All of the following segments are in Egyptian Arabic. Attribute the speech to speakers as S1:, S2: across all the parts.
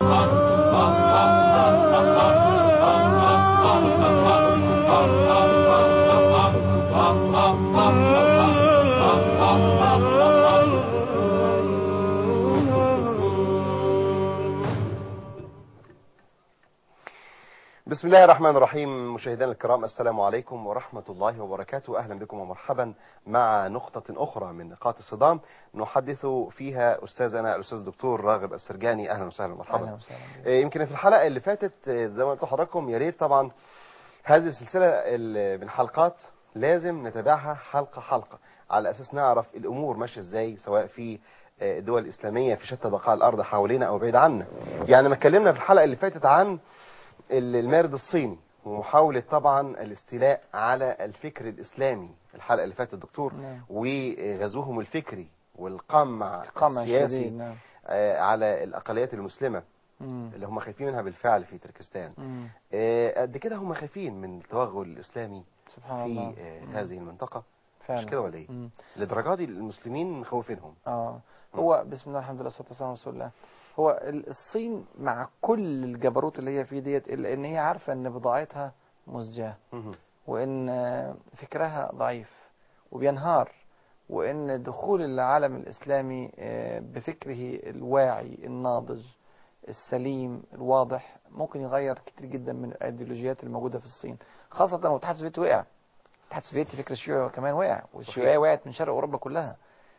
S1: بسم الله الرحمن الرحيم مشاهدينا الكرام السلام عليكم ورحمة الله وبركاته أهلا بكم ومرحبا مع نقطة أخرى من نقاط الصدام نحدث فيها أستاذنا الأستاذ الدكتور راغب السرجاني أهلا وسهلا مرحبا
S2: أهلا وسهلا بك.
S1: آه، يمكن في الحلقة اللي فاتت آه، زي ما قلت لحضراتكم يا ريت طبعا هذه السلسلة ال- من الحلقات لازم نتابعها حلقة حلقة على أساس نعرف الأمور ماشية إزاي سواء في آه، الدول الإسلامية في شتى بقاع الأرض حوالينا أو بعيد عنا يعني ما اتكلمنا في الحلقة اللي فاتت عن ال- المارد الصيني ومحاولة طبعا الاستيلاء على الفكر الإسلامي الحلقة اللي فاتت دكتور
S2: نعم.
S1: وغزوهم الفكري والقمع
S2: قمع
S1: السياسي
S2: شديد نعم
S1: آه، على الأقليات المسلمة
S2: مم.
S1: اللي هم خايفين منها بالفعل في تركستان
S2: مم.
S1: آه، قد كده هم خايفين من التوغل الإسلامي
S2: سبحان
S1: في
S2: الله
S1: آه،
S2: مم.
S1: هذه المنطقة
S2: فعلا
S1: مش كده ولا ايه
S2: مم.
S1: للدرجة دي المسلمين مخوفينهم
S2: اه هو بسم الله الحمد لله والصلاه والسلام على رسول الله هو ال- الصين مع كل الجبروت اللي هي فيه ديت الا ان هي عارفه ان بضاعتها مزجاه
S1: مهم.
S2: وان آه، فكرها ضعيف وبينهار وان دخول العالم الاسلامي آه، بفكره الواعي الناضج السليم الواضح ممكن يغير كتير جدا من الايديولوجيات الموجوده في الصين خاصه لو الاتحاد السوفيتي وقع الاتحاد السوفيتي فكر الشيوعي كمان وقع والشيوعيه وقعت من شرق اوروبا كلها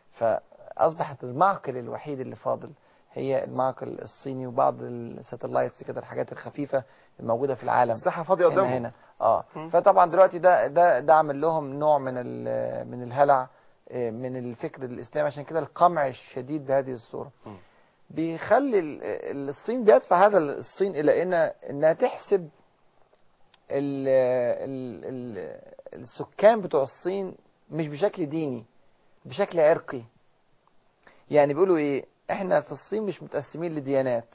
S2: فاصبحت المعقل الوحيد اللي فاضل هي المعقل الصيني وبعض الساتلايتس كده الحاجات الخفيفه الموجوده في العالم
S1: الساحة فاضية
S2: هنا
S1: قدامهم
S2: هنا اه
S1: مم.
S2: فطبعا دلوقتي ده ده ده عامل لهم نوع من ال- من الهلع آه، من الفكر الاسلامي عشان كده القمع الشديد بهذه الصوره
S1: مم.
S2: بيخلي ال- الصين بيدفع هذا الصين الى ان انها تحسب ال ال ال السكان بتوع الصين مش بشكل ديني بشكل عرقي يعني بيقولوا ايه احنا في الصين مش متقسمين لديانات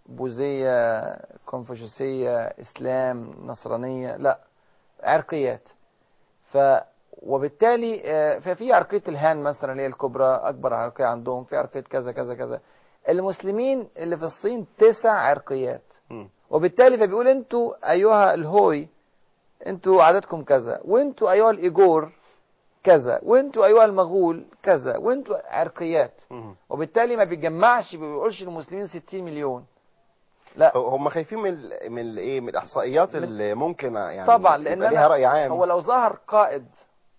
S2: بوذية كونفوشيوسية اسلام نصرانية لا عرقيات ف وبالتالي آه، ففي عرقية الهان مثلا اللي هي الكبرى اكبر عرقية عندهم في عرقية كذا كذا كذا المسلمين اللي في الصين تسع عرقيات
S1: مم.
S2: وبالتالي فبيقول انتوا ايها الهوي انتوا عددكم كذا وانتوا ايها الايجور كذا وانتوا ايها المغول كذا وانتوا عرقيات
S1: مهم.
S2: وبالتالي ما بيجمعش ما بيقولش المسلمين 60 مليون لا
S1: هم خايفين من ال- من ال- ايه من الاحصائيات اللي ممكن يعني
S2: طبعا لان
S1: يبقى ليها
S2: أنا
S1: راي عام
S2: هو لو ظهر قائد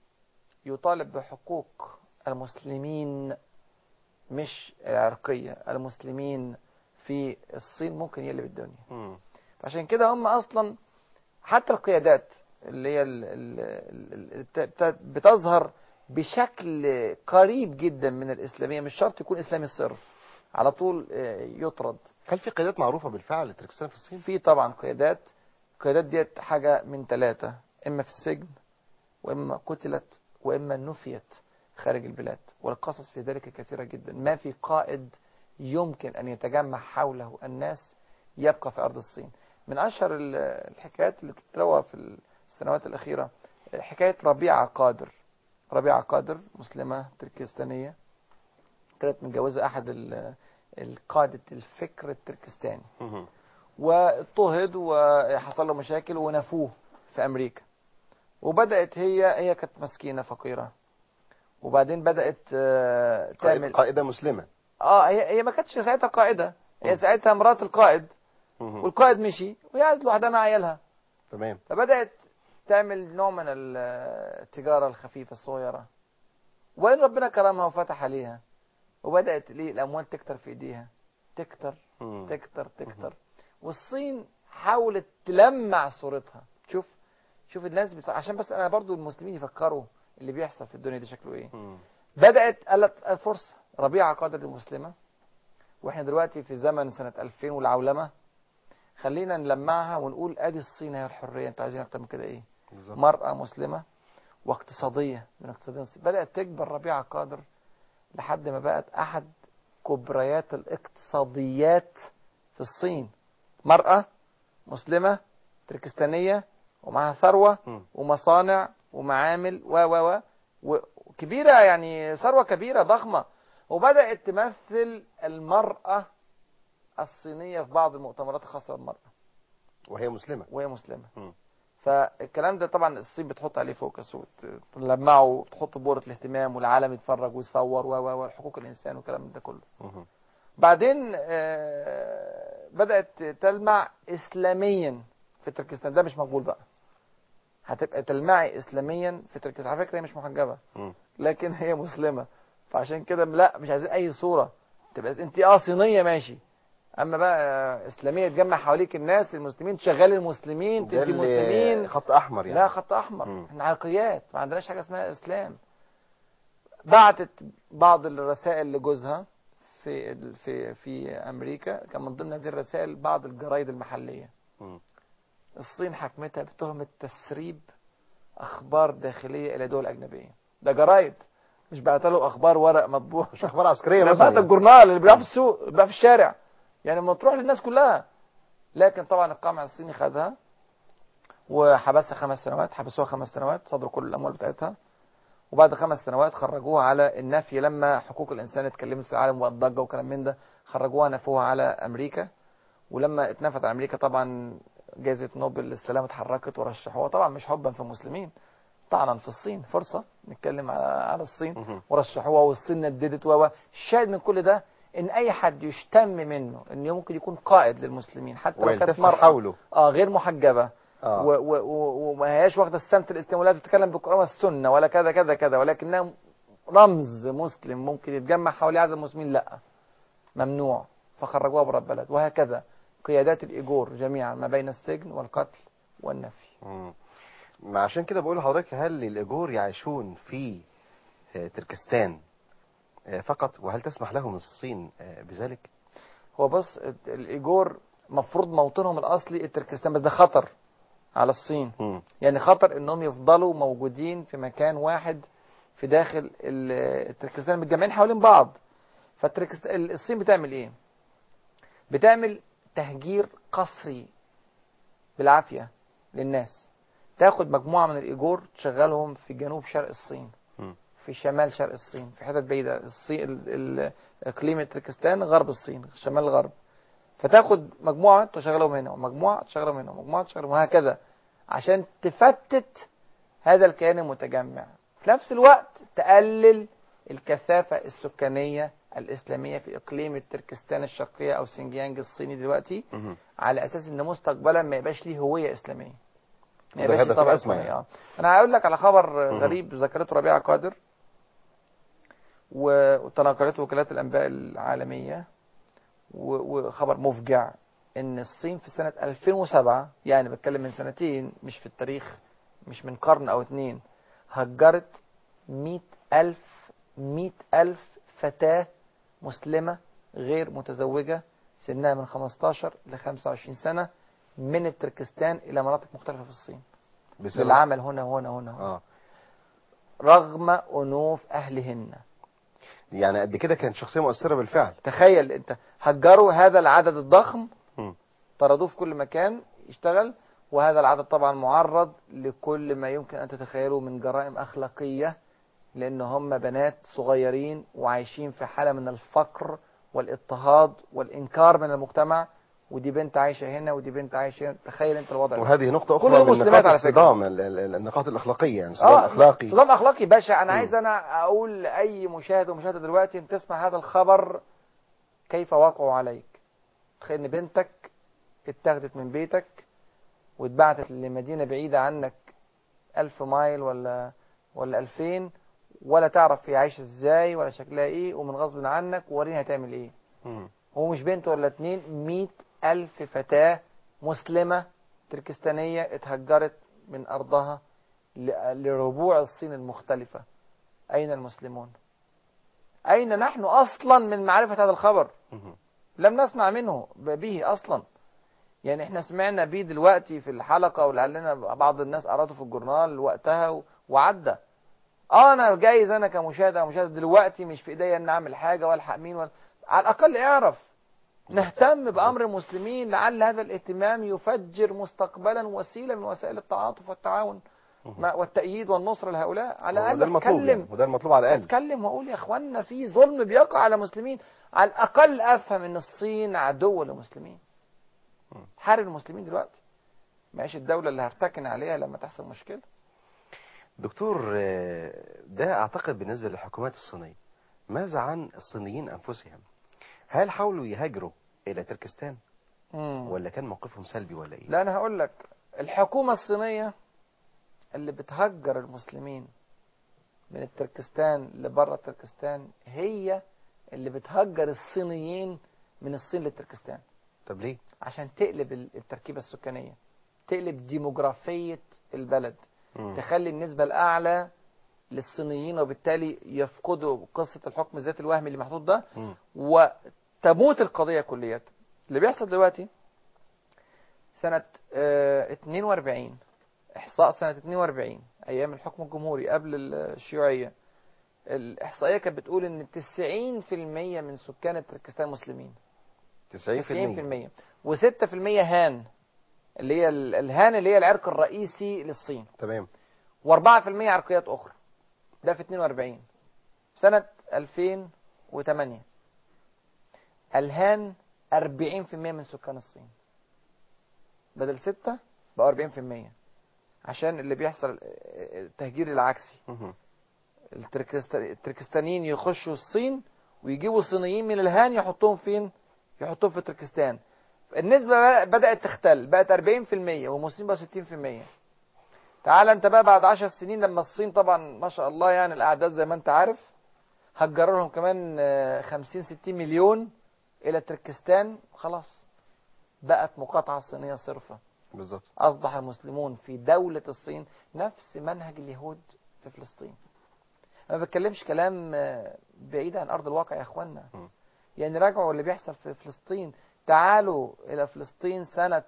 S2: يطالب بحقوق المسلمين مش العرقية المسلمين في الصين ممكن يقلب الدنيا
S1: مم.
S2: عشان كده هم اصلا حتى القيادات اللي هي ال- ال- ال- ال- بت- بتظهر بشكل قريب جدا من الاسلاميه مش شرط يكون اسلامي صرف على طول آه، يطرد
S1: هل في قيادات معروفة بالفعل لتركستان في الصين؟
S2: في طبعا قيادات القيادات ديت حاجه من ثلاثه اما في السجن واما قتلت واما نفيت خارج البلاد والقصص في ذلك كثيره جدا ما في قائد يمكن ان يتجمع حوله الناس يبقى في ارض الصين من اشهر ال- الحكايات اللي بتتروى في السنوات الاخيره حكايه ربيعه قادر ربيعه قادر مسلمه تركستانيه كانت متجوزه احد ال- القاده الفكر التركستاني
S1: مهم.
S2: واضطهد وحصل له مشاكل ونفوه في امريكا وبدات هي هي كانت مسكينه فقيره وبعدين بدات آه،
S1: قائد-
S2: تعمل
S1: قائدة مسلمة
S2: اه هي هي ما كانتش ساعتها قائده هي
S1: مم.
S2: ساعتها مرات القائد
S1: مهم.
S2: والقائد مشي وهي قعدت لوحدها مع عيالها
S1: تمام
S2: فبدات تعمل نوع من ال- التجاره الخفيفه الصغيره وين ربنا كرمها وفتح عليها وبدات ليه الاموال تكتر في ايديها تكتر
S1: مم.
S2: تكتر تكتر والصين حاولت تلمع صورتها شوف شوف الناس بتف... عشان بس انا برضو المسلمين يفكروا اللي بيحصل في الدنيا دي شكله ايه
S1: مم.
S2: بدات قالت الفرصه ربيعه قادر المسلمه واحنا دلوقتي في زمن سنه 2000 والعولمه خلينا نلمعها ونقول ادي الصين هي الحريه انتوا عايزين اكتر من كده ايه
S1: بالظبط
S2: مرأة مسلمة واقتصادية من اقتصادية الصين. بدأت تكبر ربيعة قادر لحد ما بقت أحد كبريات الاقتصاديات في الصين مرأة مسلمة تركستانية ومعها ثروة
S1: مم.
S2: ومصانع ومعامل و و و وكبيرة يعني ثروة كبيرة ضخمة وبدأت تمثل المرأة الصينية في بعض المؤتمرات الخاصة بالمرأة
S1: وهي مسلمة
S2: وهي مسلمة
S1: مم.
S2: فالكلام ده طبعا الصين بتحط عليه فوكس وتلمعه وتحط بورة الاهتمام والعالم يتفرج ويصور و و وحقوق الإنسان والكلام ده كله
S1: مهم.
S2: بعدين آه، بدأت تلمع إسلاميا في تركستان ده مش مقبول بقى هتبقى تلمعي إسلاميا في تركستان على فكرة هي مش محجبة
S1: مم.
S2: لكن هي مسلمة فعشان كده لا مش عايزين أي صورة تبقى انت اه صينية ماشي اما بقى آه، اسلاميه تجمع حواليك الناس المسلمين تشغل المسلمين
S1: ده
S2: تدي
S1: اللي
S2: مسلمين
S1: خط احمر يعني
S2: لا خط احمر
S1: مم.
S2: احنا عرقيات ما عندناش حاجه اسمها اسلام بعتت بعض الرسائل لجوزها في في في امريكا كان من ضمن هذه الرسائل بعض الجرايد المحليه
S1: مم.
S2: الصين حكمتها بتهمه تسريب اخبار داخليه الى دول اجنبيه ده جرايد مش بعت له اخبار ورق مطبوع
S1: مش اخبار عسكريه
S2: انا
S1: مثلا
S2: بعت
S1: يعني.
S2: الجورنال اللي بيبقى في السوق اللي بيبقى في الشارع يعني ما تروح للناس كلها لكن طبعا القمع الصيني خدها وحبسها خمس سنوات حبسوها خمس سنوات صدروا كل الاموال بتاعتها وبعد خمس سنوات خرجوها على النفي لما حقوق الانسان اتكلمت في العالم والضجه وكلام من ده خرجوها نفوها على امريكا ولما اتنفت على امريكا طبعا جائزه نوبل للسلام اتحركت ورشحوها طبعا مش حبا في المسلمين طعنا في الصين فرصه نتكلم على على الصين
S1: مهم.
S2: ورشحوها والصين نددت و الشاهد من كل ده ان اي حد يشتم منه انه ممكن يكون قائد للمسلمين حتى لو كانت
S1: ويلتف
S2: مرأة
S1: حوله
S2: اه غير محجبه
S1: اه
S2: و- و- و- وما هياش واخده السمت الاسلامي ولا تتكلم بالقران والسنه ولا كذا كذا كذا ولكنها رمز مسلم ممكن يتجمع حواليه عدد المسلمين لا ممنوع فخرجوها بره البلد وهكذا قيادات الايجور جميعا ما بين السجن والقتل والنفي
S1: مم. ما عشان كده بقول لحضرتك هل الايجور يعيشون في آه، تركستان آه، فقط وهل تسمح لهم الصين آه، بذلك؟
S2: هو بص ال- الايجور مفروض موطنهم الاصلي التركستان بس ده خطر على الصين
S1: مم.
S2: يعني خطر انهم يفضلوا موجودين في مكان واحد في داخل ال- التركستان متجمعين حوالين بعض فالتركستان الصين بتعمل ايه بتعمل تهجير قسري بالعافيه للناس تاخد مجموعه من الايجور تشغلهم في جنوب شرق الصين
S1: مم.
S2: في شمال شرق الصين في حتت بعيده الصين ال- ال- اقليم تركستان غرب الصين شمال الغرب فتاخد مجموعه تشغلهم هنا ومجموعه تشغلهم هنا ومجموعه تشغلهم وهكذا عشان تفتت هذا الكيان المتجمع في نفس الوقت تقلل الكثافة السكانية الإسلامية في إقليم تركستان الشرقية أو سينجيانج الصيني دلوقتي
S1: مهم.
S2: على أساس إن مستقبلا ما يبقاش ليه هوية إسلامية ما
S1: وده
S2: يبقاش ليه
S1: هدف
S2: طبع
S1: الأزمة
S2: إسلامي
S1: يعني.
S2: آه. أنا هقول لك على خبر
S1: مهم.
S2: غريب ذكرته ربيعة قادر و- وتناقلته وكالات الأنباء العالمية و- وخبر مفجع ان الصين في سنة 2007 يعني بتكلم من سنتين مش في التاريخ مش من قرن او اتنين هجرت مئة ألف مئة ألف فتاة مسلمة غير متزوجة سنها من 15 ل 25 سنة من التركستان إلى مناطق مختلفة في الصين
S1: بسبب
S2: للعمل هنا هنا هنا, هنا.
S1: اه
S2: رغم أنوف أهلهن
S1: يعني قد كده كانت شخصيه مؤثره بالفعل
S2: تخيل انت هجروا هذا العدد الضخم
S1: مم.
S2: طردوه في كل مكان يشتغل وهذا العدد طبعا معرض لكل ما يمكن ان تتخيله من جرائم اخلاقيه لان هم بنات صغيرين وعايشين في حاله من الفقر والاضطهاد والانكار من المجتمع ودي بنت عايشه هنا ودي بنت عايشه هنا تخيل انت الوضع ده.
S1: وهذه نقطه
S2: كل
S1: اخرى من
S2: المسلمات
S1: نقاط
S2: على فكرة.
S1: الصدام ال- ال- النقاط الاخلاقيه يعني صدام اخلاقي
S2: صدام اخلاقي باشا انا
S1: مم.
S2: عايز انا اقول لاي مشاهد ومشاهده دلوقتي ان تسمع هذا الخبر كيف وقعوا عليك تخيل ان بنتك اتاخدت من بيتك واتبعتت لمدينه بعيده عنك ألف مايل ولا ولا ألفين ولا تعرف هي عايشه ازاي ولا شكلها ايه ومن غصب عنك وريني هتعمل ايه
S1: مم.
S2: هو مش بنت ولا اتنين مئة ألف فتاة مسلمة تركستانية اتهجرت من أرضها ل- لربوع الصين المختلفة أين المسلمون أين نحن أصلا من معرفة هذا الخبر
S1: مم.
S2: لم نسمع منه ب- به أصلا يعني احنا سمعنا بيه دلوقتي في الحلقة ولعلنا بعض الناس قرأته في الجورنال وقتها و- وعدى اه انا جايز انا كمشاهد او مشاهد دلوقتي مش في ايديا ان اعمل حاجه والحق مين ولا على الاقل اعرف نهتم بامر المسلمين لعل هذا الاهتمام يفجر مستقبلا وسيله من وسائل التعاطف والتعاون ما والتأييد والنصر لهؤلاء على
S1: وده
S2: الأقل
S1: المطلوب
S2: أتكلم
S1: يعني. وده المطلوب على الاقل
S2: اتكلم واقول يا اخوانا في ظلم بيقع على المسلمين على الاقل افهم ان الصين عدو للمسلمين
S1: م.
S2: حارب المسلمين دلوقتي ماشي الدوله اللي هرتكن عليها لما تحصل مشكله
S1: دكتور آه، ده اعتقد بالنسبه للحكومات الصينيه ماذا عن الصينيين انفسهم هل حاولوا يهاجروا الى تركستان ولا كان موقفهم سلبي ولا ايه
S2: لا انا هقول لك الحكومه الصينيه اللي بتهجر المسلمين من التركستان لبره تركستان هي اللي بتهجر الصينيين من الصين لتركستان
S1: طب ليه
S2: عشان تقلب ال- التركيبه السكانيه تقلب ديموغرافيه البلد
S1: مم.
S2: تخلي النسبة الأعلى للصينيين وبالتالي يفقدوا قصة الحكم الذاتي الوهمي اللي محطوط ده
S1: مم.
S2: وتموت القضية كليا اللي بيحصل دلوقتي سنة آه، 42 إحصاء سنة 42 أيام الحكم الجمهوري قبل الشيوعية الإحصائية كانت بتقول إن 90% من سكان تركستان مسلمين
S1: 90%
S2: 90% و6% هان اللي هي ال- الهان اللي هي العرق الرئيسي للصين
S1: تمام
S2: و4% عرقيات أخرى ده في 42 سنة 2008 الهان 40% من سكان الصين بدل 6 بقى 40% عشان اللي بيحصل التهجير العكسي
S1: مهم.
S2: التركست- التركستانيين يخشوا الصين ويجيبوا صينيين من الهان يحطوهم فين يحطوهم في تركستان النسبة بقى- بدأت تختل بقت 40% والمسلمين بقوا 60% تعال انت بقى بعد 10 سنين لما الصين طبعا ما شاء الله يعني الاعداد زي ما انت عارف هجروا لهم كمان آه، 50 60 مليون الى تركستان خلاص بقت مقاطعة صينية صرفة
S1: بالظبط
S2: أصبح المسلمون في دولة الصين نفس منهج اليهود في فلسطين أنا ما بتكلمش كلام آه، بعيد عن أرض الواقع يا إخوانا
S1: م.
S2: يعني راجعوا اللي بيحصل في فلسطين تعالوا إلى فلسطين سنة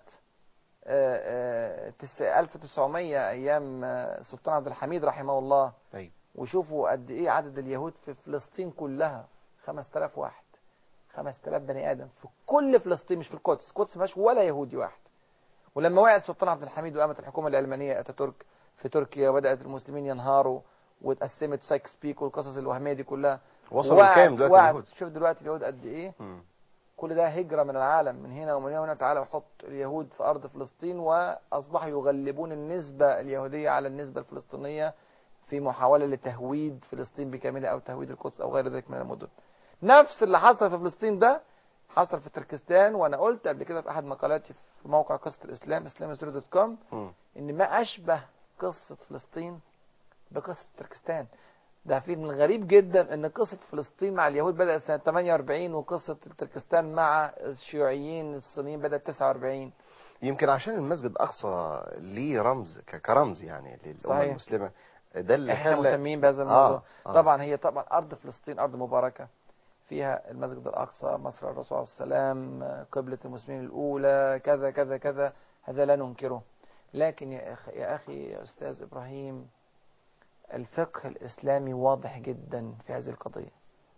S2: آه، آه، تس- 1900 أيام آه، السلطان عبد الحميد رحمه الله
S1: ايوه
S2: وشوفوا قد إيه عدد اليهود في فلسطين كلها 5000 واحد 5000 بني آدم في كل فلسطين مش في القدس القدس ما فيهاش ولا يهودي واحد ولما وقع السلطان عبد الحميد وقامت الحكومة العلمانية اتاتورك في تركيا وبدأت المسلمين ينهاروا واتقسمت سايكس بيك والقصص الوهمية دي كلها
S1: وصلوا
S2: وقعت-
S1: لكام دلوقتي
S2: وقعت-
S1: اليهود
S2: شوف دلوقتي اليهود قد ايه
S1: مم.
S2: كل ده هجرة من العالم من هنا ومن هنا وهنا تعالى وحط اليهود في أرض فلسطين وأصبحوا يغلبون النسبة اليهودية على النسبة الفلسطينية في محاولة لتهويد فلسطين بكاملها أو تهويد القدس أو غير ذلك من المدن نفس اللي حصل في فلسطين ده حصل في تركستان وأنا قلت قبل كده في أحد مقالاتي في موقع قصة الإسلام اسلام دوت كوم
S1: مم.
S2: ان ما اشبه قصة فلسطين بقصة تركستان ده في من الغريب جدا ان قصة فلسطين مع اليهود بدأت سنة 48 وقصة تركستان مع الشيوعيين الصينيين بدأت 49
S1: يمكن عشان المسجد الاقصى ليه رمز ك- كرمز يعني للامه
S2: صحيح.
S1: المسلمه ده اللي
S2: احنا
S1: خلى
S2: مهتمين بهذا الموضوع
S1: آه. آه.
S2: طبعا هي طبعا ارض فلسطين ارض مباركة فيها المسجد الاقصى مصر الرسول عليه السلام قبلة المسلمين الاولى كذا كذا كذا هذا لا ننكره لكن يا اخي يا اخي يا استاذ ابراهيم الفقه الاسلامي واضح جدا في هذه القضية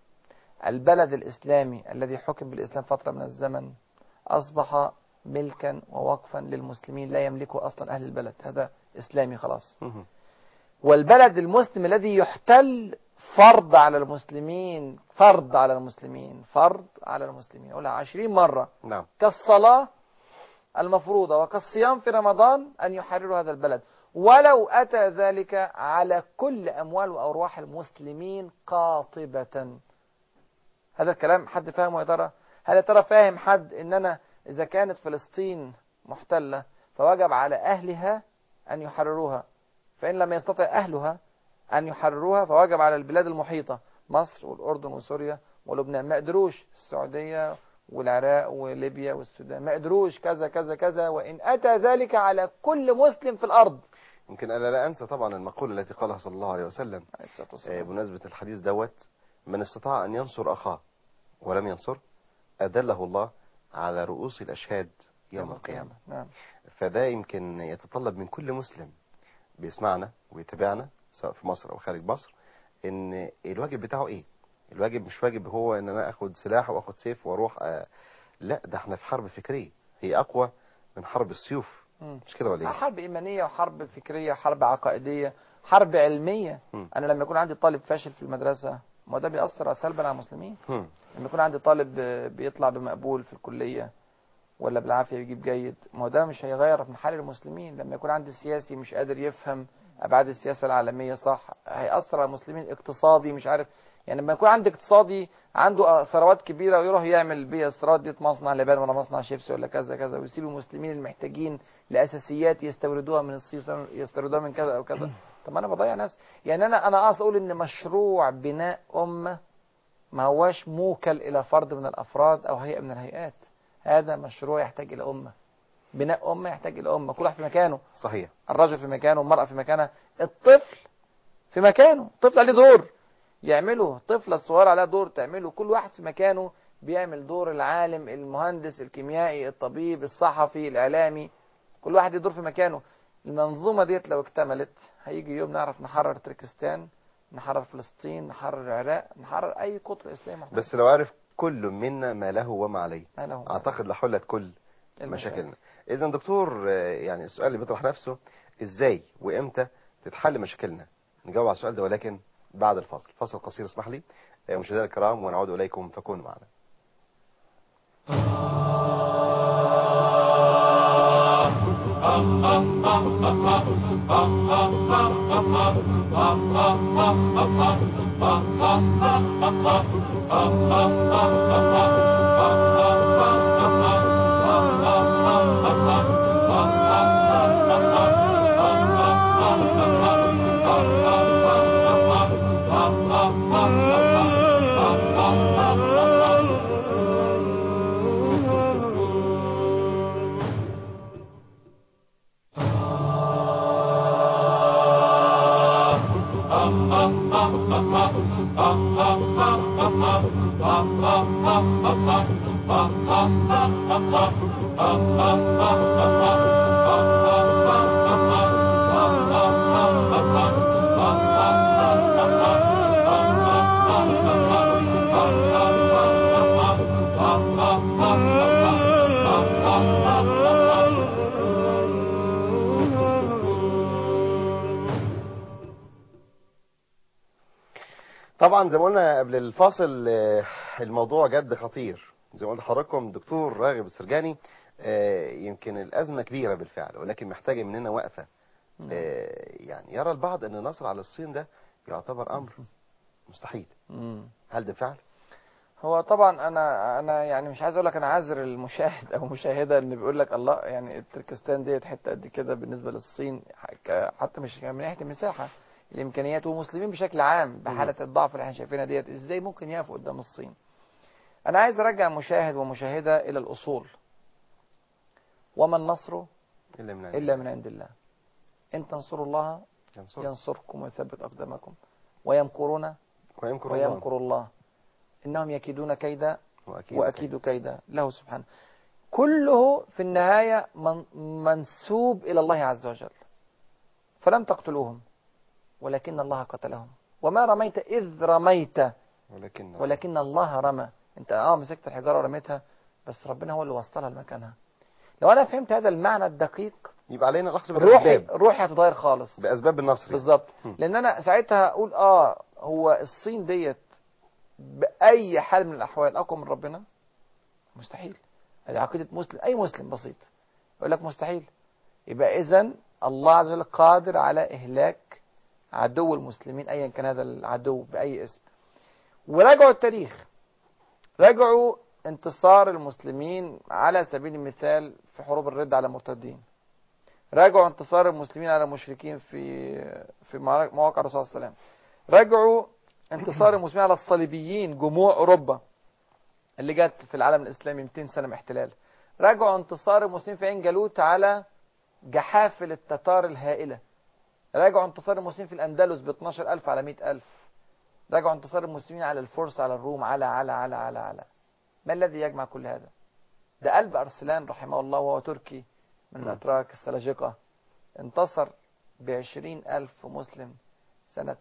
S2: البلد الاسلامي الذي حكم بالاسلام فترة من الزمن اصبح ملكا ووقفا للمسلمين لا يملكه اصلا اهل البلد هذا اسلامي خلاص
S1: مهم.
S2: والبلد المسلم الذي يحتل فرض على المسلمين فرض على المسلمين فرض على المسلمين أقولها عشرين مرة
S1: نعم
S2: كالصلاة المفروضة وكالصيام في رمضان أن يحرروا هذا البلد ولو أتى ذلك على كل أموال وأرواح المسلمين قاطبة هذا الكلام حد فاهمه يا ترى هل يا ترى فاهم حد إن أنا إذا كانت فلسطين محتلة فوجب على أهلها أن يحرروها فإن لم يستطع أهلها أن يحرروها فوجب على البلاد المحيطة مصر والأردن وسوريا ولبنان ما قدروش السعودية والعراق وليبيا والسودان ما قدروش كذا كذا كذا وإن أتى ذلك على كل مسلم في الأرض
S1: يمكن انا لا انسى طبعا المقوله التي قالها صلى الله عليه وسلم
S2: عليه الصلاة
S1: آه،
S2: والسلام.
S1: بمناسبه الحديث دوت من استطاع ان ينصر اخاه ولم ينصر ادله الله على رؤوس الاشهاد يوم القيامه
S2: نعم
S1: فده يمكن يتطلب من كل مسلم بيسمعنا ويتابعنا سواء في مصر او خارج مصر ان الواجب بتاعه ايه الواجب مش واجب هو ان انا اخد سلاح واخد سيف واروح آه لا ده احنا في حرب فكريه هي اقوى من حرب السيوف
S2: مم.
S1: مش كده ولا ايه
S2: حرب إيمانية وحرب فكرية وحرب عقائدية حرب علمية
S1: مم.
S2: أنا لما يكون عندي طالب فاشل في المدرسة ما ده بيأثر سلبا على المسلمين
S1: مم.
S2: لما يكون عندي طالب آه، بيطلع بمقبول في الكلية ولا بالعافية يجيب جيد ما هو ده مش هيغير من حال المسلمين لما يكون عندي سياسي مش قادر يفهم أبعاد السياسة العالمية صح هيأثر على المسلمين اقتصادي مش عارف يعني لما يكون عندي اقتصادي عنده آه، ثروات كبيرة ويروح يعمل بيها استيراد مصنع لبان ولا مصنع شيبسي ولا كذا كذا ويسيب المسلمين المحتاجين لأساسيات يستوردوها من الصين يستوردوها من كذا أو كذا طب ما أنا بضيع نفسي يعني أنا أنا أقصد أقول إن مشروع بناء أمة ما هواش موكل إلى فرد من الأفراد أو هيئة من الهيئات هذا مشروع يحتاج إلى أمة بناء أمة يحتاج إلى أمة كل واحد في مكانه
S1: صحيح
S2: الرجل في مكانه والمرأة في مكانها الطفل في مكانه الطفل عليه دور يعمله الطفلة الصغيرة عليها دور تعمله كل واحد في مكانه بيعمل دور العالم المهندس الكيميائي الطبيب الصحفي الإعلامي كل واحد يدور في مكانه المنظومة ديت لو اكتملت هيجي يوم نعرف نحرر تركستان نحرر فلسطين نحرر العراق نحرر أي قطر إسلامي محترم.
S1: بس لو عرف كل منا ما له وما عليه
S2: ما له
S1: اعتقد لحلت كل
S2: المشاكل.
S1: مشاكلنا اذا دكتور آه، يعني السؤال اللي بيطرح نفسه ازاي وامتى تتحل مشاكلنا نجاوب على السؤال ده ولكن بعد الفاصل فاصل قصير اسمح لي آه، مشاهدينا الكرام ونعود اليكم فكونوا معنا طبعا زي ما قلنا قبل الفاصل آه، الموضوع جد خطير زي ما قلت لحضراتكم دكتور راغب السرجاني آه، يمكن الأزمة كبيرة بالفعل ولكن محتاجة مننا وقفة آه، يعني يرى البعض أن النصر على الصين ده يعتبر أمر مستحيل
S2: مم.
S1: هل ده فعل؟
S2: هو طبعا انا انا يعني مش عايز اقول لك انا عذر المشاهد او المشاهده اللي بيقول لك الله يعني تركستان ديت حته قد كده بالنسبه للصين ك- حتى مش من ناحيه المساحه الامكانيات والمسلمين بشكل عام بحاله الضعف اللي احنا شايفينها ديت ازاي ممكن يقفوا قدام الصين انا عايز ارجع مشاهد ومشاهده الى الاصول وما النصر
S1: إلا من
S2: الا من عند الله ان تنصروا الله
S1: ينصر
S2: ينصركم ويثبت اقدامكم ويمكرون
S1: ويمكر الله
S2: ويمكر الله انهم يكيدون كيدا
S1: وأكيد
S2: وأكيد كيدا له سبحانه كله في النهاية من منسوب إلى الله عز وجل فلم تقتلوهم ولكن الله قتلهم وما رميت إذ رميت
S1: ولكن
S2: ولكن الله رمى انت اه مسكت الحجارة ورميتها بس ربنا هو اللي وصلها لمكانها لو انا فهمت هذا المعنى الدقيق
S1: يبقى علينا الأخذ
S2: روحي
S1: بالأسباب
S2: روحي هتتغير خالص
S1: بأسباب النصر
S2: بالظبط
S1: مم.
S2: لان انا ساعتها اقول اه هو الصين ديت باي حال من الاحوال اقوى من ربنا مستحيل هذه عقيده مسلم اي مسلم بسيط يقول لك مستحيل يبقى اذا الله عز وجل قادر على اهلاك عدو المسلمين ايا كان هذا العدو باي اسم وراجعوا التاريخ راجعوا انتصار المسلمين على سبيل المثال في حروب الرد على المرتدين راجعوا انتصار المسلمين على المشركين في في معارك- مواقع الرسول صلى الله عليه وسلم راجعوا انتصار المسلمين على الصليبيين جموع اوروبا اللي جت في العالم الاسلامي 200 سنه من احتلال راجعوا انتصار المسلمين في عين جالوت على جحافل التتار الهائله راجعوا انتصار المسلمين في الاندلس ب 12000 على 100000 راجعوا انتصار المسلمين على الفرس على الروم على على على على على ما الذي يجمع كل هذا ده قلب ارسلان رحمه الله وهو تركي من
S1: م.
S2: الاتراك السلاجقه انتصر بعشرين ألف مسلم سنة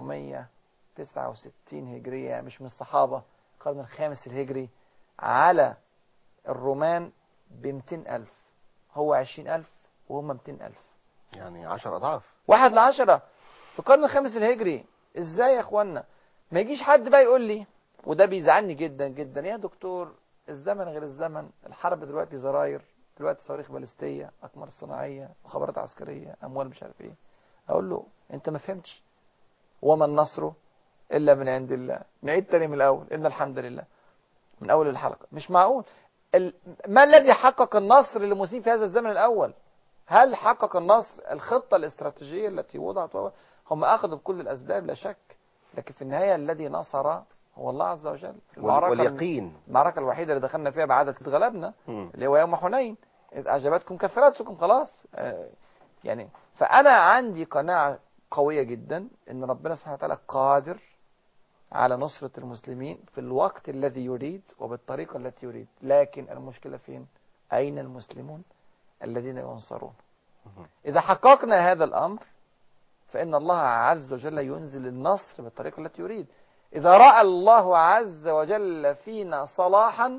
S2: 469 هجرية مش من الصحابة القرن الخامس الهجري على الرومان ب 200 ألف هو 20 ألف وهم 200 ألف
S1: يعني 10 اضعاف
S2: واحد لعشرة في القرن الخامس الهجري ازاي يا اخوانا ما يجيش حد بقى يقول لي وده بيزعلني جدا جدا يا دكتور الزمن غير الزمن الحرب دلوقتي زراير دلوقتي صواريخ باليستيه اقمار صناعيه مخابرات عسكريه اموال مش عارف ايه اقول له انت ما فهمتش وما النصر الا من عند الله نعيد تاني من الاول ان الحمد لله من اول الحلقه مش معقول ال... ما الذي حقق النصر للمسلمين في هذا الزمن الاول هل حقق النصر الخطه الاستراتيجيه التي وضعت هم اخذوا بكل الاسباب لا شك لكن في النهايه الذي نصر هو الله عز وجل في
S1: وال-
S2: المعركة
S1: واليقين
S2: المعركة الوحيدة اللي دخلنا فيها بعدد اتغلبنا
S1: مم.
S2: اللي هو يوم حنين إذ أعجبتكم كثرتكم خلاص آه، يعني فأنا عندي قناعة قوية جدا إن ربنا سبحانه وتعالى قادر على نصرة المسلمين في الوقت الذي يريد وبالطريقة التي يريد لكن المشكلة فين أين المسلمون الذين ينصرون
S1: مم.
S2: إذا حققنا هذا الأمر فإن الله عز وجل ينزل النصر بالطريقة التي يريد إذا رأى الله عز وجل فينا صلاحا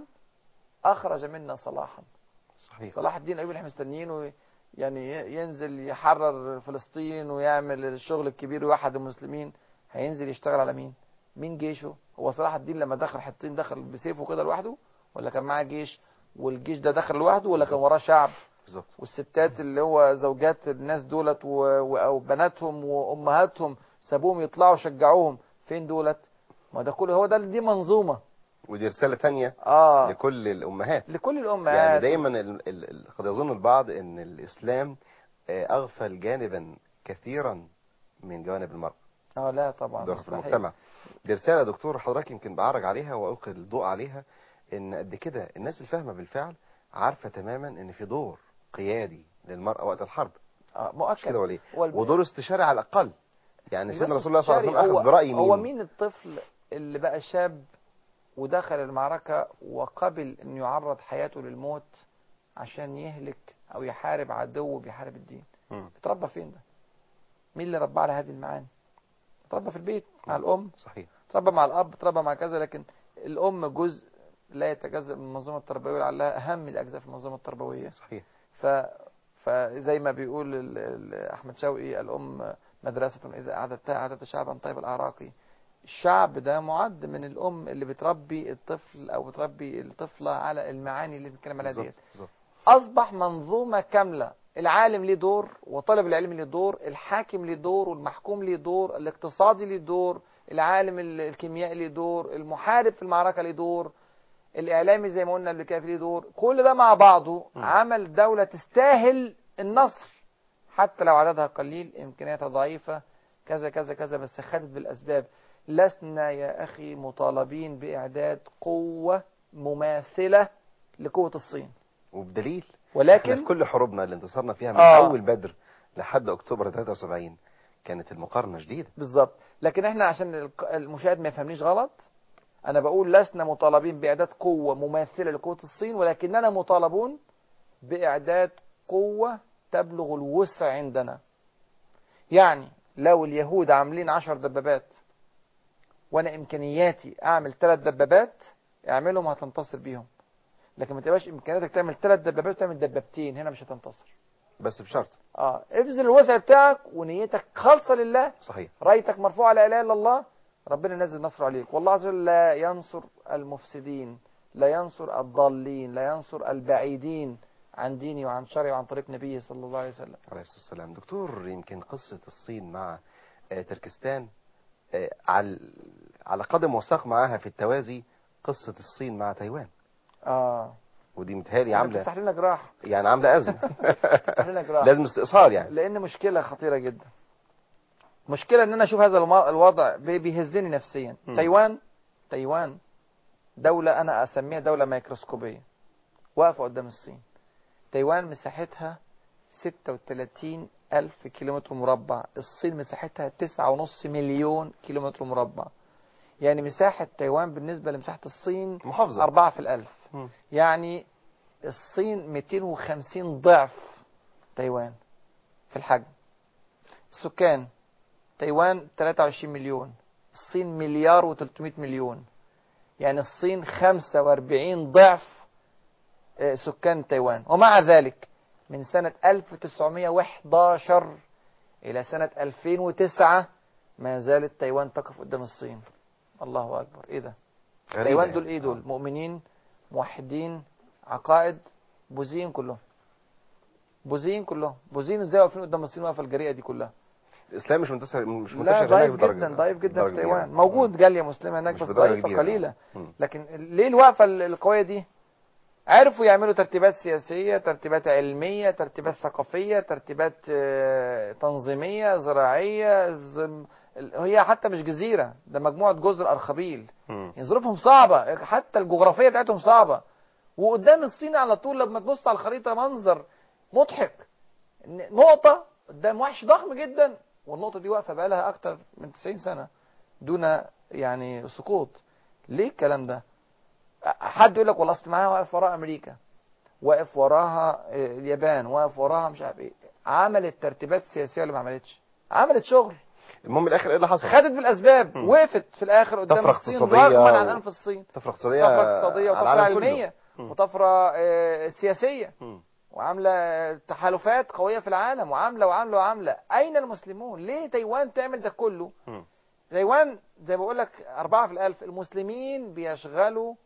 S2: أخرج منا صلاحا
S1: صحيح
S2: صلاح الدين أيوب اللي احنا مستنيينه يعني ينزل يحرر فلسطين ويعمل الشغل الكبير ويوحد المسلمين هينزل يشتغل على مين؟ مين جيشه؟ هو صلاح الدين لما دخل حطين دخل بسيفه كده لوحده ولا كان معاه جيش والجيش ده دخل لوحده ولا كان وراه شعب
S1: بالظبط
S2: والستات اللي هو زوجات الناس دولت و- و- او بناتهم وامهاتهم سابوهم يطلعوا شجعوهم فين دولت ما ده كله هو ده دي منظومه
S1: ودي رسالة تانية
S2: اه
S1: لكل الأمهات
S2: لكل الامهات
S1: يعني دايما ال- ال- ال- قد يظن البعض ان الاسلام آه، اغفل جانبا كثيرا من جوانب المرأة
S2: اه لا طبعا
S1: دراسة
S2: مستحيل.
S1: المجتمع دي رسالة يا دكتور حضرتك يمكن بعرج عليها والقي الضوء عليها ان قد كده الناس الفاهمة بالفعل عارفة تماما ان في دور قيادي للمرأة وقت الحرب
S2: اه
S1: مش
S2: مؤكد
S1: كده ولا ايه
S2: والب-
S1: ودور استشاري على الاقل يعني
S2: بس
S1: سيدنا رسول الله صلى الله عليه
S2: استشاري
S1: وسلم
S2: هو-
S1: اخذ برأي مين
S2: هو مين الطفل اللي بقى شاب ودخل المعركة وقبل ان يعرض حياته للموت عشان يهلك او يحارب عدو بيحارب الدين
S1: مم.
S2: اتربى فين ده مين اللي رباه على هذه المعاني اتربى في البيت مع الام
S1: صحيح
S2: اتربى مع الاب اتربى مع كذا لكن الام جزء لا يتجزأ من المنظومه التربويه لعلها اهم الاجزاء في المنظومه التربويه
S1: صحيح
S2: ف فزي ما بيقول ال- ال- احمد شوقي الام مدرسه اذا اعددتها اعددت شعبا طيب الاعراق الشعب ده معد من الام اللي بتربي الطفل او بتربي الطفله على المعاني اللي بنتكلم عليها ديت
S1: بالظبط بالظبط
S2: اصبح منظومه كامله العالم ليه دور وطالب العلم ليه دور الحاكم ليه دور والمحكوم ليه دور الاقتصادي ليه دور العالم ال- الكيميائي ليه دور المحارب في المعركه ليه دور الاعلامي زي ما قلنا قبل كده ليه دور كل ده مع بعضه
S1: م.
S2: عمل دوله تستاهل النصر حتى لو عددها قليل امكانياتها ضعيفه كذا كذا كذا بس خدت بالاسباب لسنا يا اخي مطالبين باعداد قوه مماثله لقوه الصين
S1: وبدليل احنا في
S2: ولكن
S1: كل حروبنا اللي انتصرنا فيها من
S2: آه.
S1: اول بدر لحد اكتوبر 73 كانت المقارنة شديدة
S2: بالظبط لكن احنا عشان الق- المشاهد ما يفهمنيش غلط انا بقول لسنا مطالبين باعداد قوه مماثله لقوه الصين ولكننا مطالبون باعداد قوه تبلغ الوسع عندنا يعني لو اليهود عاملين عشر دبابات وانا امكانياتي اعمل ثلاث دبابات اعملهم هتنتصر بيهم لكن ما تبقاش امكانياتك تعمل ثلاث دبابات وتعمل دبابتين هنا مش هتنتصر
S1: بس بشرط
S2: اه ابذل الوسع بتاعك ونيتك خالصه لله
S1: صحيح
S2: رايتك مرفوعة لا إله إلا الله ربنا ينزل نصر عليك والله عز وجل لا ينصر المفسدين لا ينصر الضالين لا ينصر البعيدين عن ديني وعن شرعي وعن طريق نبيه صلى الله عليه وسلم
S1: عليه الصلاة والسلام دكتور يمكن قصة الصين مع آه، تركستان آه، على على قدم وساق معاها في التوازي قصة الصين مع تايوان
S2: اه
S1: ودي متهيألي عاملة
S2: تفتح لنا جراح
S1: يعني عاملة أزمة
S2: تفتح لنا جراح
S1: لازم استئصال يعني
S2: لأن مشكلة خطيرة جدا مشكلة إن أنا أشوف هذا الم- الوضع بي- بيهزني نفسيا
S1: مم.
S2: تايوان تايوان دولة أنا أسميها دولة ميكروسكوبية واقفة قدام الصين تايوان مساحتها 36 ألف كيلومتر مربع الصين مساحتها 9.5 مليون كيلومتر مربع يعني مساحة تايوان بالنسبة لمساحة الصين
S1: محافظة
S2: أربعة في الألف
S1: مم.
S2: يعني الصين 250 ضعف تايوان في الحجم السكان تايوان 23 مليون الصين مليار و300 مليون يعني الصين 45 ضعف آه، سكان تايوان ومع ذلك من سنة 1911 إلى سنة 2009 ما زالت تايوان تقف قدام الصين الله أكبر إيه ده
S1: غريبة
S2: تايوان
S1: يعني.
S2: دول إيه دول مؤمنين موحدين عقائد بوذيين كلهم بوذيين كلهم بوذيين ازاي واقفين قدام الصين واقفه الجريئه دي كلها
S1: الاسلام مش منتشر مش
S2: لا
S1: منتشر هناك
S2: ضعيف
S1: بدرجة
S2: جدا ضعيف جدا
S1: بدرجة
S2: في
S1: كبيرة.
S2: تايوان موجود جاليه مسلمه هناك
S1: مش
S2: بس
S1: بدرجة
S2: ضعيفه
S1: كبيرة.
S2: قليله
S1: مم.
S2: لكن ليه الوقفه ال- القويه دي عرفوا يعملوا ترتيبات سياسيه ترتيبات علميه ترتيبات ثقافيه ترتيبات آه، تنظيميه زراعيه زم... هي حتى مش جزيره ده مجموعه جزر ارخبيل
S1: مم.
S2: يعني ظروفهم صعبه حتى الجغرافيه بتاعتهم صعبه وقدام الصين على طول لما تبص على الخريطه منظر مضحك ن- نقطه قدام وحش ضخم جدا والنقطه دي واقفه بقالها اكتر من 90 سنه دون يعني سقوط ليه الكلام ده حد يقول لك والله اصل معاها واقف وراها امريكا واقف وراها آه، اليابان واقف وراها مش عارف ايه عملت ترتيبات سياسيه ولا ما عملتش عملت شغل
S1: المهم الاخر ايه اللي حصل
S2: خدت بالاسباب
S1: مم.
S2: وقفت في الاخر قدام
S1: طفرة
S2: الصين
S1: اقتصادية
S2: رغما عن
S1: و-
S2: انف الصين
S1: طفره اقتصاديه
S2: طفره اقتصاديه
S1: على
S2: وطفره
S1: العالم كله.
S2: علميه
S1: مم.
S2: وطفره آه، سياسيه
S1: مم.
S2: وعامله تحالفات قويه في العالم وعامله وعامله وعامله اين المسلمون ليه تايوان تعمل ده كله
S1: مم.
S2: تايوان زي ما بقول لك أربعة في الألف المسلمين بيشغلوا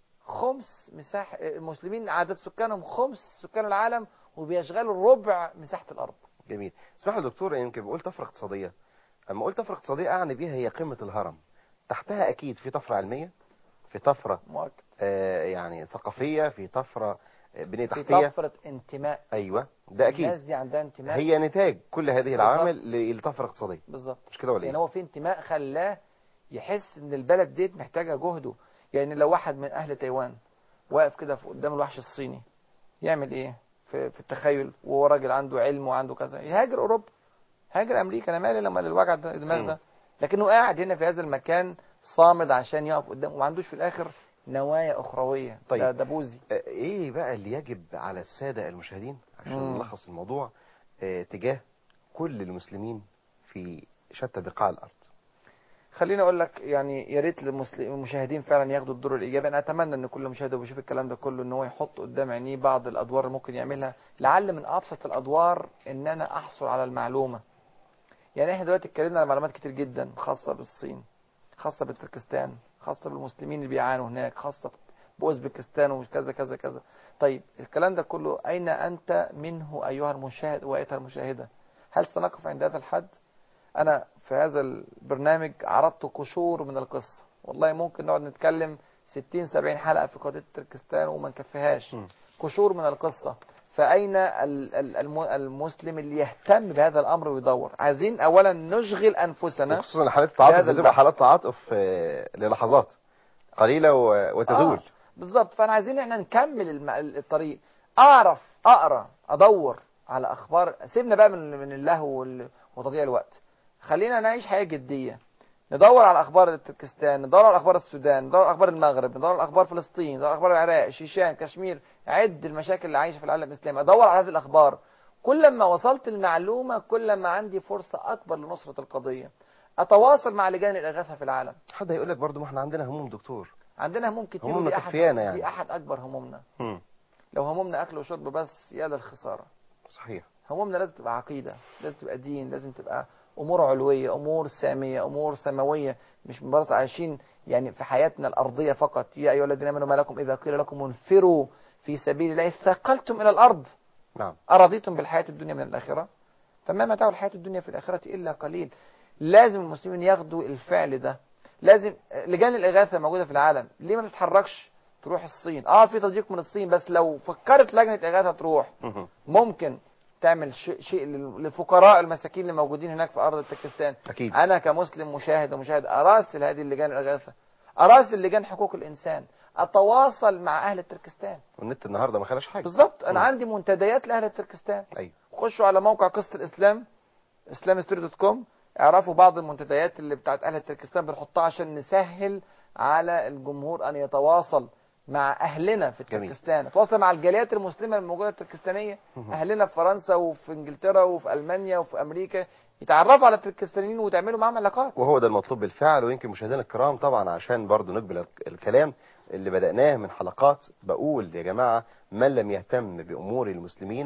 S2: خمس مساحة المسلمين عدد سكانهم خمس سكان العالم وبيشغلوا ربع مساحة الأرض
S1: جميل اسمح لي يا دكتور يمكن بقول طفره اقتصاديه اما قلت طفره اقتصاديه اعني بيها هي قمه الهرم تحتها اكيد في طفره علميه في طفره
S2: مؤكد
S1: آه يعني ثقافيه في طفره آه، بنيه
S2: في
S1: تحتيه
S2: طفرة انتماء
S1: ايوه ده
S2: الناس
S1: اكيد
S2: دي عندها انتماء
S1: هي نتاج كل هذه العوامل ل- لطفره اقتصاديه
S2: بالظبط
S1: مش كده ولا
S2: يعني
S1: ايه
S2: هو في انتماء خلاه يحس ان البلد ديت محتاجة جهده يعني لو واحد من اهل تايوان واقف كده في قدام الوحش الصيني يعمل ايه في, في التخيل وهو راجل عنده علم وعنده كذا يهاجر اوروبا هاجر امريكا انا مالي لما الوجع ده- الدماغ
S1: مم.
S2: ده لكنه قاعد هنا في هذا المكان صامد عشان يقف قدام وما عندوش في الاخر نوايا اخرويه
S1: طيب.
S2: ده, ده بوذي
S1: آه، ايه بقى اللي يجب على الساده المشاهدين عشان
S2: مم.
S1: نلخص الموضوع آه، تجاه كل المسلمين في شتى بقاع الارض
S2: خليني اقول لك يعني يا ريت للمسل- المشاهدين فعلا ياخدوا الدور الايجابي انا اتمنى ان كل مشاهد وبيشوف الكلام ده كله ان هو يحط قدام عينيه بعض الادوار اللي ممكن يعملها لعل من ابسط الادوار ان انا احصل على المعلومه يعني احنا دلوقتي اتكلمنا على معلومات كتير جدا خاصه بالصين خاصه بتركستان خاصه بالمسلمين اللي بيعانوا هناك خاصه باوزبكستان ومش كذا كذا كذا طيب الكلام ده كله اين انت منه ايها المشاهد وايتها المشاهده هل سنقف عند هذا الحد انا في هذا البرنامج عرضت قشور من القصه والله ممكن نقعد نتكلم 60 70 حلقه في قضيه تركستان وما نكفيهاش
S1: مم.
S2: قشور من القصه فاين ال- ال- الم- المسلم اللي يهتم بهذا الامر ويدور عايزين اولا نشغل انفسنا
S1: وخصوصا حالات التعاطف
S2: هذا
S1: بتبقى
S2: البحث.
S1: حالات تعاطف آه، للحظات قليله و- وتزول
S2: آه بالظبط فانا عايزين احنا نكمل الم- الطريق اعرف اقرا ادور على اخبار سيبنا بقى من من اللهو وال- وتضييع الوقت خلينا نعيش حياه جديه ندور على اخبار تركستان ندور على اخبار السودان ندور على اخبار المغرب ندور على اخبار فلسطين ندور على اخبار العراق شيشان كشمير عد المشاكل اللي عايشه في العالم الاسلامي ادور على هذه الاخبار كل ما وصلت المعلومه كل ما عندي فرصه اكبر لنصره القضيه اتواصل مع لجان الاغاثه في العالم
S1: حد هيقول لك برضه ما احنا عندنا هموم دكتور
S2: عندنا هموم كتير
S1: همومنا
S2: ودي احد
S1: تكفيانا يعني.
S2: دي احد اكبر همومنا
S1: مم.
S2: لو همومنا اكل وشرب بس يا للخساره
S1: صحيح
S2: همومنا لازم تبقى عقيده لازم تبقى دين لازم تبقى امور علويه امور ساميه امور سماويه مش مجرد عايشين يعني في حياتنا الارضيه فقط يا ايها الذين امنوا ما لكم اذا قيل لكم انفروا في سبيل الله ثقلتم الى الارض
S1: نعم
S2: أرضيتم بالحياة الدنيا من الآخرة فما متاع الحياة الدنيا في الآخرة إلا قليل لازم المسلمين ياخدوا الفعل ده لازم لجان الإغاثة موجودة في العالم ليه ما تتحركش تروح الصين اه في تضييق من الصين بس لو فكرت لجنة إغاثة تروح
S1: مهم.
S2: ممكن تعمل شيء شيء لل- للفقراء المساكين اللي موجودين هناك في أرض تركستان
S1: اكيد
S2: أنا كمسلم مشاهد ومشاهد أراسل هذه اللجان الإغاثة أراسل لجان حقوق الإنسان أتواصل مع أهل تركستان
S1: والنت النهارده ما خلاش حاجه
S2: بالظبط أنا
S1: مم.
S2: عندي منتديات لأهل تركستان
S1: ايوه
S2: خشوا على موقع قصة الإسلام islamstory.com اعرفوا بعض المنتديات اللي بتاعت أهل تركستان بنحطها عشان نسهل على الجمهور أن يتواصل مع أهلنا في
S1: جميل.
S2: تركستان يتواصل مع الجاليات المسلمة الموجودة التركستانية
S1: مهم.
S2: أهلنا في فرنسا وفي إنجلترا وفي ألمانيا وفي أمريكا يتعرفوا على التركستانيين وتعملوا معاهم علاقات
S1: وهو ده المطلوب بالفعل ويمكن مشاهدينا الكرام طبعا عشان برضو نقبل الك- الكلام اللي بدأناه من حلقات بقول يا جماعة من لم يهتم بأمور المسلمين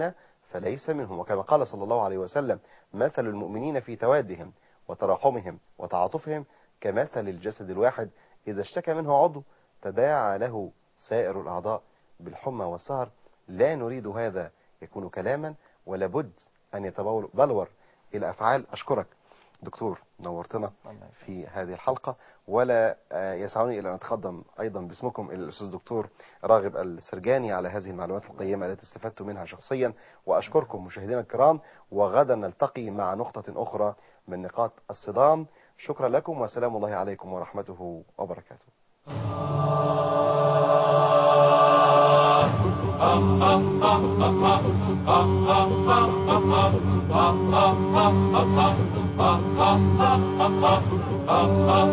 S1: فليس منهم وكما قال صلى الله عليه وسلم مثل المؤمنين في توادهم وتراحمهم وتعاطفهم كمثل الجسد الواحد إذا اشتكى منه عضو تداعى له سائر الأعضاء بالحمى والسهر لا نريد هذا يكون كلاما ولا بد أن يتبلور إلى أفعال أشكرك دكتور نورتنا في هذه الحلقة ولا آه، يسعني إلى أن أتقدم أيضا باسمكم إلى الأستاذ دكتور راغب السرجاني على هذه المعلومات القيمة التي استفدت منها شخصيا وأشكركم مشاهدينا الكرام وغدا نلتقي مع نقطة أخرى من نقاط الصدام شكرا لكم وسلام الله عليكم ورحمته وبركاته
S3: Ah